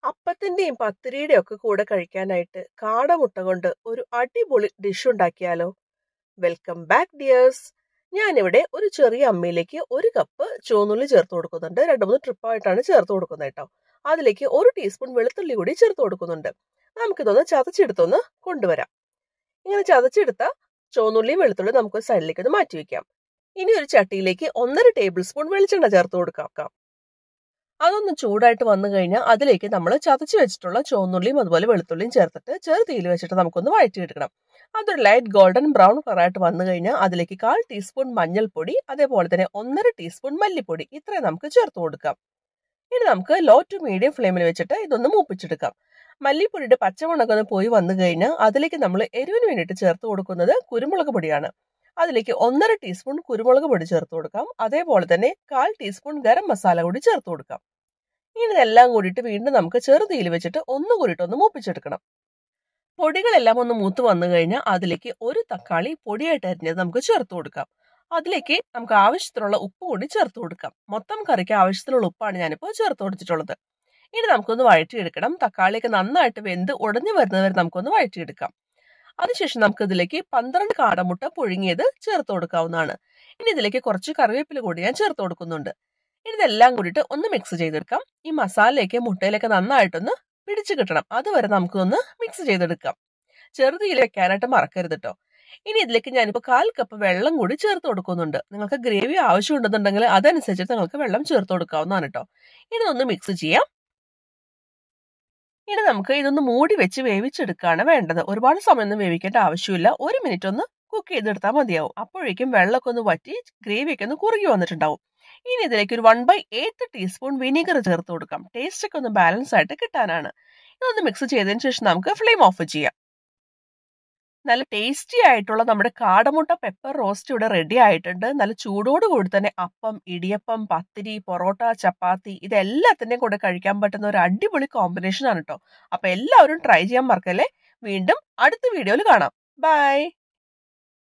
അപ്പത്തിന്റെയും പത്തിരിയുടെയും ഒക്കെ കൂടെ കഴിക്കാനായിട്ട് കാടമുട്ട കൊണ്ട് ഒരു അടിപൊളി ഡിഷ് ഉണ്ടാക്കിയാലോ വെൽക്കം ബാക്ക് ഡിയേഴ്സ് ഞാനിവിടെ ഒരു ചെറിയ അമ്മിയിലേക്ക് ഒരു കപ്പ് ചുവന്നുള്ളി ചേർത്ത് കൊടുക്കുന്നുണ്ട് രണ്ട് മൂന്ന് ട്രിപ്പായിട്ടാണ് ചേർത്ത് കൊടുക്കുന്നത് കേട്ടോ അതിലേക്ക് ഒരു ടീസ്പൂൺ വെളുത്തുള്ളി കൂടി ചേർത്ത് കൊടുക്കുന്നുണ്ട് നമുക്കിതൊന്ന് ചതച്ചെടുത്തൊന്ന് കൊണ്ടുവരാം ഇങ്ങനെ ചതച്ചെടുത്ത ചുവന്നുള്ളിയും വെളുത്തുള്ളിയും നമുക്ക് സൈഡിലേക്ക് ഒന്ന് മാറ്റി വെക്കാം ഇനി ഒരു ചട്ടിയിലേക്ക് ഒന്നര ടേബിൾ സ്പൂൺ വെളിച്ചെണ്ണ ചേർത്ത് കൊടുക്കാം അതൊന്ന് ചൂടായിട്ട് വന്നു കഴിഞ്ഞാൽ അതിലേക്ക് നമ്മൾ ചതച്ച് വെച്ചിട്ടുള്ള ചുവന്നുള്ളിയും അതുപോലെ വെളുത്തുള്ളിയും ചേർത്തിട്ട് ചെറു തീയിൽ വെച്ചിട്ട് നമുക്കൊന്ന് വഴറ്റിയെടുക്കണം അതൊരു ലൈറ്റ് ഗോൾഡൻ ബ്രൗൺ കളറായിട്ട് വന്നു കഴിഞ്ഞാൽ അതിലേക്ക് കാൽ ടീസ്പൂൺ മഞ്ഞൾപ്പൊടി അതേപോലെ തന്നെ ഒന്നര ടീസ്പൂൺ മല്ലിപ്പൊടി ഇത്രയും നമുക്ക് ചേർത്ത് കൊടുക്കാം ഇനി നമുക്ക് ലോ ടു മീഡിയം ഫ്ലെയിമിൽ വെച്ചിട്ട് ഇതൊന്ന് മൂപ്പിച്ചെടുക്കാം മല്ലിപ്പൊടിയുടെ പച്ചമുളക് ഒന്ന് പോയി വന്നു കഴിഞ്ഞാൽ അതിലേക്ക് നമ്മൾ എരിവിന് വേണ്ടിയിട്ട് ചേർത്ത് കൊടുക്കുന്നത് കുരുമുളക് പൊടിയാണ് അതിലേക്ക് ഒന്നര ടീസ്പൂൺ കുരുമുളക് പൊടി ചേർത്ത് കൊടുക്കാം അതേപോലെ തന്നെ കാൽ ടീസ്പൂൺ ഗരം മസാല കൂടി ചേർത്ത് കൊടുക്കാം ഇനി ഇതെല്ലാം കൂടിയിട്ട് വീണ്ടും നമുക്ക് ചെറുതീയിൽ വെച്ചിട്ട് ഒന്ന് കൂടിയിട്ട് ഒന്ന് മൂപ്പിച്ചെടുക്കണം പൊടികളെല്ലാം ഒന്ന് മൂത്ത് വന്നു കഴിഞ്ഞാൽ അതിലേക്ക് ഒരു തക്കാളി പൊടിയായിട്ട് അരിഞ്ഞത് നമുക്ക് ചേർത്ത് കൊടുക്കാം അതിലേക്ക് നമുക്ക് ആവശ്യത്തിനുള്ള ഉപ്പ് കൂടി ചേർത്ത് കൊടുക്കാം മൊത്തം കറിക്ക് ആവശ്യത്തിനുള്ള ഉപ്പാണ് ഞാനിപ്പോൾ ചേർത്ത് കൊടുത്തിട്ടുള്ളത് ഇനി നമുക്കൊന്ന് വഴറ്റിയെടുക്കണം തക്കാളിയൊക്കെ നന്നായിട്ട് വെന്ത് ഉടഞ്ഞു വരുന്നവരെ നമുക്കൊന്ന് വഴറ്റിയെടുക്കാം അതിനുശേഷം നമുക്ക് ഇതിലേക്ക് പന്ത്രണ്ട് കാടമുട്ട പുഴുങ്ങിയത് ചേർത്ത് കൊടുക്കാവുന്നതാണ് ഇനി ഇതിലേക്ക് കുറച്ച് കറിവേപ്പില കൂടി ഞാൻ ചേർത്ത് കൊടുക്കുന്നുണ്ട് ഇനി ഇതെല്ലാം കൂടിയിട്ട് ഒന്ന് മിക്സ് ചെയ്തെടുക്കാം ഈ മസാലയൊക്കെ മുട്ടയിലൊക്കെ നന്നായിട്ടൊന്ന് പിടിച്ചു കിട്ടണം അതുവരെ നമുക്കൊന്ന് മിക്സ് ചെയ്തെടുക്കാം ചെറുതീയിൽ വെക്കാനായിട്ട് മറക്കരുത് കേട്ടോ ഇനി ഇതിലേക്ക് ഞാനിപ്പോൾ കാൽ കപ്പ് വെള്ളം കൂടി ചേർത്ത് കൊടുക്കുന്നുണ്ട് നിങ്ങൾക്ക് ഗ്രേവി ആവശ്യമുണ്ടെന്നുണ്ടെങ്കിൽ അതനുസരിച്ച് നിങ്ങൾക്ക് വെള്ളം ചേർത്ത് കൊടുക്കാവുന്നതാണ് കേട്ടോ ഇനി ഒന്ന് മിക്സ് ചെയ്യാം ഇനി നമുക്ക് ഇതൊന്ന് മൂടി വെച്ച് വേവിച്ചെടുക്കുകയാണ് വേണ്ടത് ഒരുപാട് സമയമൊന്നും വേവിക്കേണ്ട ആവശ്യമില്ല ഒരു മിനിറ്റ് ഒന്ന് കുക്ക് ചെയ്തെടുത്താൽ മതിയാവും അപ്പോഴേക്കും വെള്ളമൊക്കെ ഒന്ന് വറ്റി ഗ്രേവിയൊക്കെ ഒന്ന് കുറുകി വന്നിട്ടുണ്ടാവും ഇനി ഇതിലേക്ക് ഒരു one by eight teaspoon vinegar ചേർത്ത് കൊടുക്കാം ടേസ്റ്റ് ഒക്കെ ഒന്ന് ബാലൻസ് ആയിട്ട് കിട്ടാനാണ് ഇതൊന്ന് മിക്സ് ചെയ്തതിന് ശേഷം നമുക്ക് ഫ്ലെയിം ഓഫ് ചെയ്യാം നല്ല ടേസ്റ്റി ആയിട്ടുള്ള നമ്മുടെ കാടമുട്ട പെപ്പർ റോസ്റ്റ് ഇവിടെ റെഡി ആയിട്ടുണ്ട് നല്ല ചൂടോട് കൂടി തന്നെ അപ്പം ഇടിയപ്പം പത്തിരി പൊറോട്ട ചപ്പാത്തി ഇതെല്ലാത്തിൻ്റെയും കൂടെ കഴിക്കാൻ പറ്റുന്ന ഒരു അടിപൊളി കോമ്പിനേഷൻ ആണ് കേട്ടോ അപ്പൊ എല്ലാവരും ട്രൈ ചെയ്യാൻ മറക്കല്ലേ വീണ്ടും അടുത്ത വീഡിയോയിൽ കാണാം ബൈ